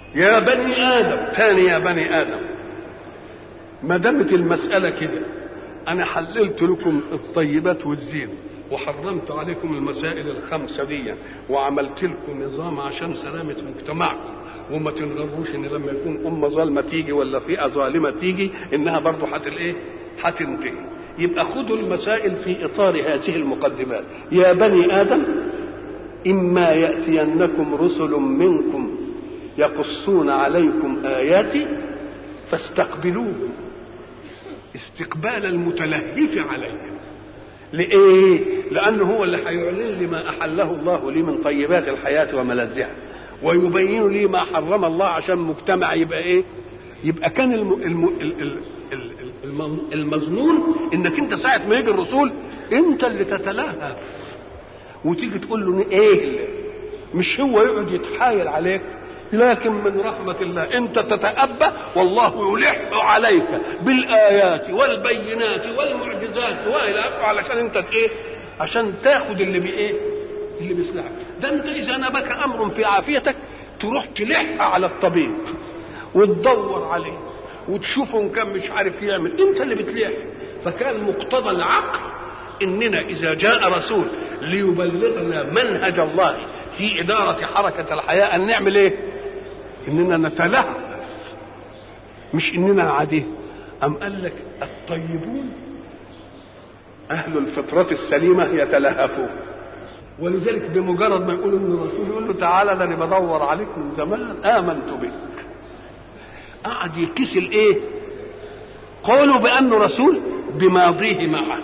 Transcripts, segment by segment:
يا بني ادم ثاني يا بني ادم ما دامت المساله كده انا حللت لكم الطيبات والزين وحرمت عليكم المسائل الخمسه دي وعملت لكم نظام عشان سلامه مجتمعكم وما تنغروش ان لما يكون امه ظالمه تيجي ولا فئه ظالمه تيجي انها برضه هت الايه؟ هتنتهي يبقى خذوا المسائل في اطار هذه المقدمات يا بني ادم اما ياتينكم رسل منكم يقصون عليكم اياتي فاستقبلوهم استقبال المتلهف عليهم لإيه؟ لأنه هو اللي هيعلن لي ما أحله الله لي من طيبات الحياة وملذها ويبين لي ما حرم الله عشان مجتمع يبقى إيه؟ يبقى كان الم... الم... ال... ال... الم... المظنون انك انت ساعه ما يجي الرسول انت اللي تتلهف وتيجي تقول له ايه مش هو يقعد يتحايل عليك لكن من رحمة الله أنت تتأبى والله يلح عليك بالآيات والبينات والمعجزات وإلى آخره علشان أنت إيه؟ عشان تاخد اللي بإيه؟ اللي بيسلعك ده أنت إذا نبك أمر في عافيتك تروح تلح على الطبيب وتدور عليه وتشوفه إن كان مش عارف يعمل أنت اللي بتلح فكان مقتضى العقل إننا إذا جاء رسول ليبلغنا منهج الله في إدارة حركة الحياة أن نعمل إيه؟ إننا نتلهف مش إننا عاديه أم قال لك الطيبون أهل الفطرة السليمة يتلهفون ولذلك بمجرد ما يقول إن الرسول يقول له تعالى ده أنا بدور عليك من زمان آمنت بك قعد يكسل إيه؟ قالوا بأنه رسول بماضيه معه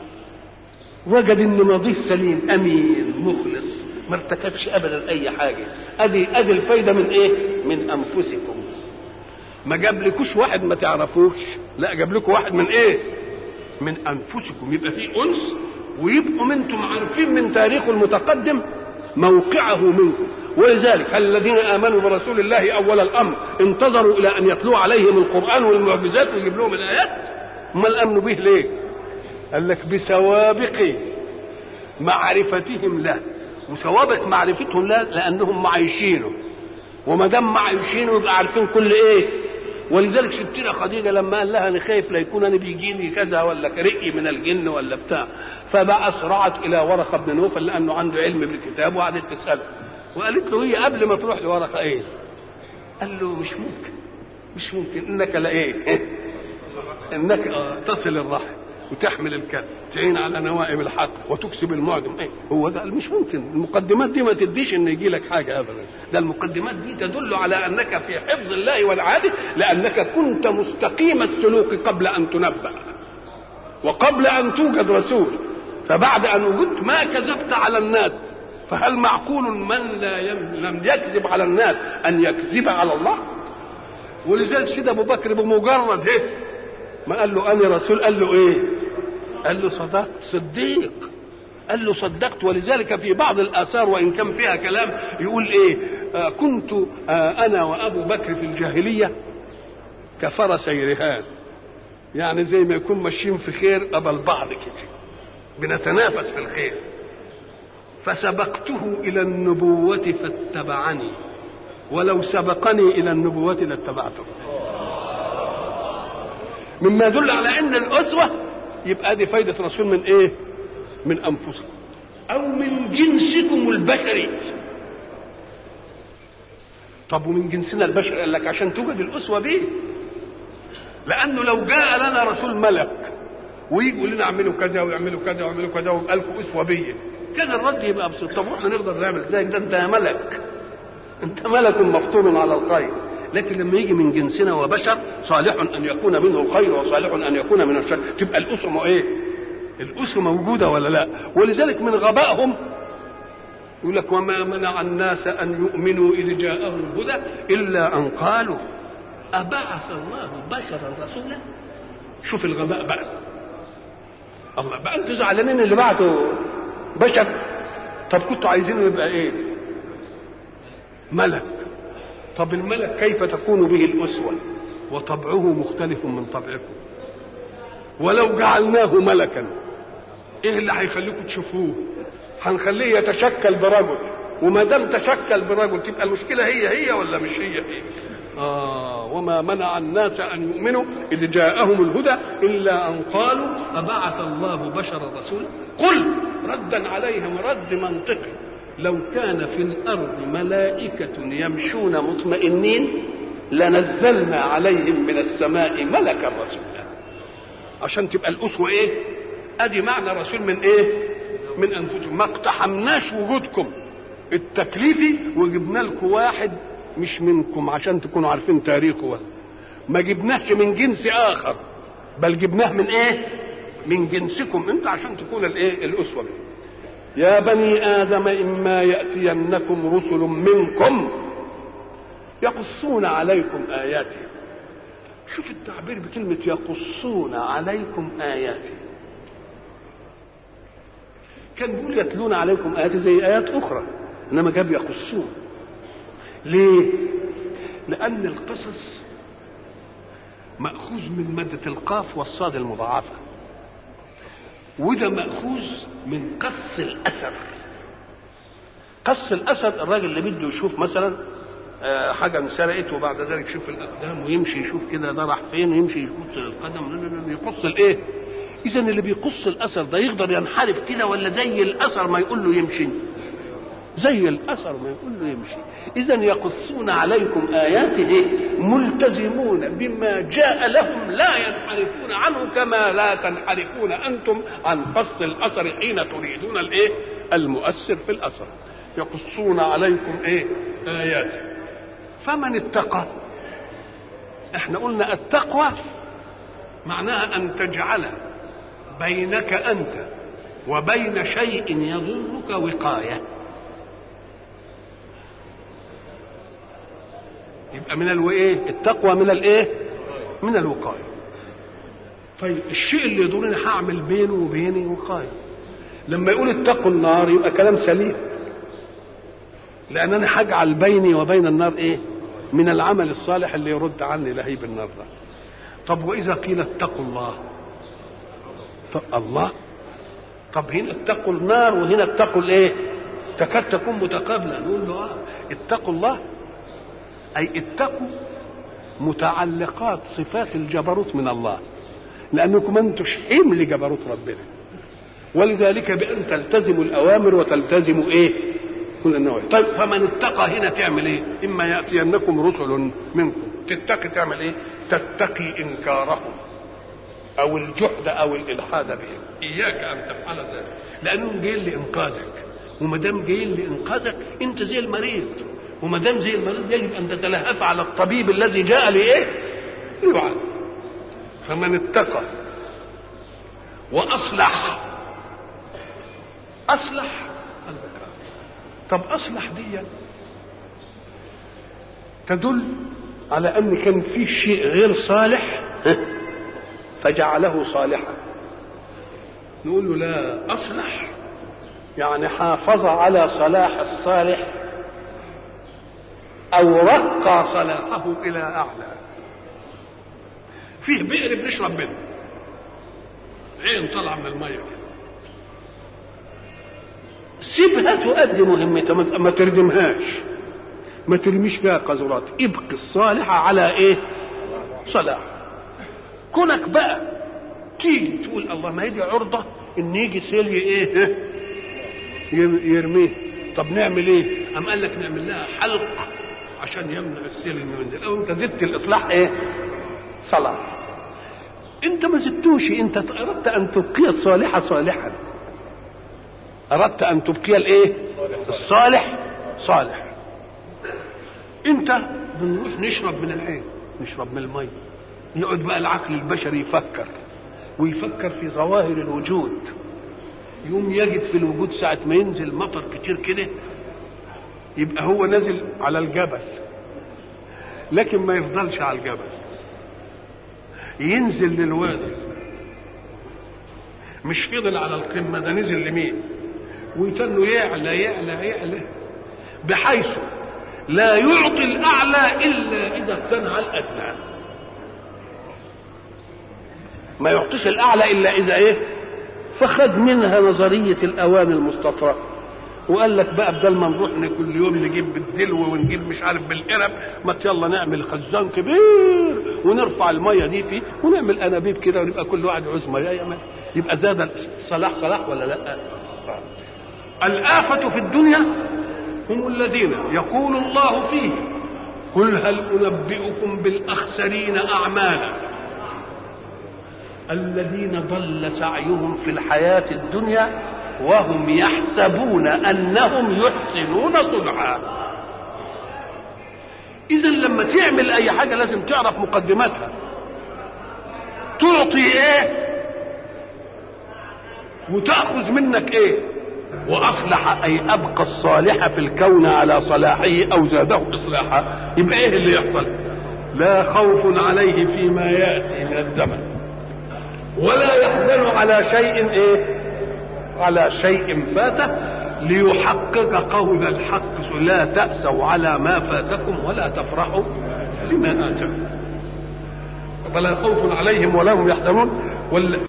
وجد ان ماضيه سليم امين مخلص ما ارتكبش ابدا اي حاجه ادي ادي الفايده من ايه من انفسكم ما جابلكوش واحد ما تعرفوش لا جاب لكم واحد من ايه من انفسكم يبقى في انس ويبقوا انتم عارفين من تاريخه المتقدم موقعه منكم ولذلك هل الذين امنوا برسول الله اول الامر انتظروا الى ان يتلو عليهم القران والمعجزات ويجيب لهم الايات امال امنوا به ليه قال لك بسوابق معرفتهم له وسوابق معرفتهم له لانهم معايشينه وما دام معايشينه يبقى عارفين كل ايه ولذلك ستنا خديجه لما قال لها انا خايف لا يكون انا بيجيني كذا ولا رقي من الجن ولا بتاع فبقى اسرعت الى ورقه بن نوفل لانه عنده علم بالكتاب وقعدت تساله وقالت له هي قبل ما تروح لورقه ايه؟ قال له مش ممكن مش ممكن انك لا ايه؟ انك تصل الرحم وتحمل الكلب تعين على نوائم الحق وتكسب المعدم ايه هو ده مش ممكن المقدمات دي ما تديش ان يجي لك حاجه ابدا ده المقدمات دي تدل على انك في حفظ الله والعاده لانك كنت مستقيم السلوك قبل ان تنبأ وقبل ان توجد رسول فبعد ان وجدت ما كذبت على الناس فهل معقول من لا يم... لم يكذب على الناس ان يكذب على الله ولذلك سيدنا ابو بكر بمجرد ايه ما قال له انا رسول قال له ايه قال له صدقت صديق قال له صدقت ولذلك في بعض الاثار وان كان فيها كلام يقول ايه آه كنت آه انا وابو بكر في الجاهليه كفرسي رهان يعني زي ما يكون ماشيين في خير قبل بعض كده بنتنافس في الخير فسبقته الى النبوه فاتبعني ولو سبقني الى النبوه لاتبعته مما يدل على ان الاسوه يبقى دي فايده رسول من ايه من انفسكم او من جنسكم البشري طب ومن جنسنا البشري قال لك عشان توجد الاسوه دي لانه لو جاء لنا رسول ملك ويجي يقول لنا اعملوا كذا ويعملوا كذا ويعملوا كذا ويبقى لكم اسوه بيا كان الرد يبقى بسيط طب واحنا نقدر نعمل ازاي ده انت يا ملك انت ملك مفطور على الخير لكن لما يجي من جنسنا وبشر صالح ان يكون منه الخير وصالح ان يكون من الشر تبقى الاسره ايه؟ الاسره موجوده ولا لا؟ ولذلك من غبائهم يقول لك وما منع الناس ان يؤمنوا اذ جاءهم الهدى الا ان قالوا ابعث الله بشرا رسولا؟ شوف الغباء بقى الله بقى انتوا زعلانين اللي بعتوا بشر طب كنتوا عايزينه يبقى ايه؟ ملك طب الملك كيف تكون به الأسوة وطبعه مختلف من طبعكم ولو جعلناه ملكا ايه اللي هيخليكم تشوفوه هنخليه يتشكل برجل وما دام تشكل برجل تبقى المشكله هي هي ولا مش هي هي آه وما منع الناس أن يؤمنوا إذ جاءهم الهدى إلا أن قالوا أبعث الله بشرا رسولا قل ردا عليهم رد منطقي لو كان في الأرض ملائكة يمشون مطمئنين لنزلنا عليهم من السماء ملكا رسولا عشان تبقى الأسوة إيه؟ أدي معنى رسول من إيه؟ من أنفسهم ما اقتحمناش وجودكم التكليفي وجبنا لكم واحد مش منكم عشان تكونوا عارفين تاريخه ولا ما جبناهش من جنس اخر بل جبناه من ايه من جنسكم انت عشان تكون الايه الاسوه يا بني ادم اما ياتينكم رسل منكم يقصون عليكم اياتي شوف التعبير بكلمه يقصون عليكم اياتي كان بيقول يتلون عليكم اياتي زي ايات اخرى انما جاب يقصون ليه لان القصص ماخوذ من ماده القاف والصاد المضاعفه وده ماخوذ من قص الاثر قص الاثر الراجل اللي بده يشوف مثلا حاجه انسرقت وبعد ذلك يشوف الاقدام ويمشي يشوف كده ده راح فين ويمشي يشوف القدم يقص الايه اذا اللي بيقص الاثر ده يقدر ينحرف كده ولا زي الاثر ما يقول له يمشي زي الاثر ما يقول له يمشي اذا يقصون عليكم اياته ملتزمون بما جاء لهم لا ينحرفون عنه كما لا تنحرفون انتم عن قص الاثر حين تريدون الايه المؤثر في الاثر يقصون عليكم ايه اياته فمن اتقى احنا قلنا التقوى معناها ان تجعل بينك انت وبين شيء يضرك وقايه يبقى من الايه التقوى من الايه من الوقايه طيب الشيء اللي يضرني هعمل بينه وبيني وقايه لما يقول اتقوا النار يبقى كلام سليم لان انا هجعل بيني وبين النار ايه من العمل الصالح اللي يرد عني لهيب النار ده طب واذا قيل اتقوا الله طب الله طب هنا اتقوا النار وهنا اتقوا الايه تكاد تكون متقابله نقول له اه اتقوا الله اي اتقوا متعلقات صفات الجبروت من الله لانكم انتش حمل جبروت ربنا ولذلك بان تلتزموا الاوامر وتلتزموا ايه كل النواهي طيب فمن اتقى هنا تعمل ايه اما ياتينكم رسل منكم تتقي تعمل ايه تتقي انكارهم او الجحد او الالحاد بهم اياك ان تفعل ذلك لانهم جايين لانقاذك وما دام جايين لانقاذك انت زي المريض وما دام زي المريض يجب ان تتلهف على الطبيب الذي جاء لايه؟ ليعالج فمن اتقى واصلح اصلح طب اصلح دي تدل على ان كان في شيء غير صالح فجعله صالحا نقول له لا اصلح يعني حافظ على صلاح الصالح او رقى صلاحه الى اعلى فيه بئر بنشرب منه عين طلع من الميه سيبها تؤدي مهمتها ما تردمهاش ما ترميش فيها قذرات ابقي الصالحة على ايه صلاح كونك بقى تيجي تقول الله ما هي دي عرضة ان يجي سيل ايه يرميه طب نعمل ايه ام قال لك نعمل لها حلق عشان يمنع السيل انه ينزل او انت زدت الاصلاح ايه صلاح انت ما زدتوش انت اردت ان تبقي الصالحة صالحا اردت ان تبقي الايه الصالح صالح انت بنروح نشرب من العين نشرب من المي يقعد بقى العقل البشري يفكر ويفكر في ظواهر الوجود يوم يجد في الوجود ساعة ما ينزل مطر كتير كده يبقى هو نازل على الجبل لكن ما يفضلش على الجبل ينزل للوادي مش فضل على القمة ده نزل لمين ويتنه يعلى يعلى يعلى بحيث لا يعطي الأعلى إلا إذا اقتنع الأدنى ما يعطيش الأعلى إلا إذا إيه فخد منها نظرية الأوان المستطرة وقال لك بقى بدل ما نروح كل يوم نجيب بالدلو ونجيب مش عارف بالقرب ما يلا نعمل خزان كبير ونرفع الميه دي فيه ونعمل انابيب كده ونبقى كل واحد عوز ميه يبقى زاد الصلاح صلاح ولا لا؟ الآفة في الدنيا هم الذين يقول الله فيه قل هل أنبئكم بالأخسرين أعمالا الذين ضل سعيهم في الحياة الدنيا وهم يحسبون أنهم يحسنون صنعا إذا لما تعمل أي حاجة لازم تعرف مقدماتها تعطي إيه وتأخذ منك إيه واصلح اي ابقى الصالح في الكون على صلاحه او زاده اصلاحا يبقى ايه اللي يحصل لا خوف عليه فيما ياتي من الزمن ولا يحزن على شيء ايه على شيء فاته ليحقق قول الحق لا تأسوا على ما فاتكم ولا تفرحوا لما آتاكم فلا خوف عليهم ولا هم يحزنون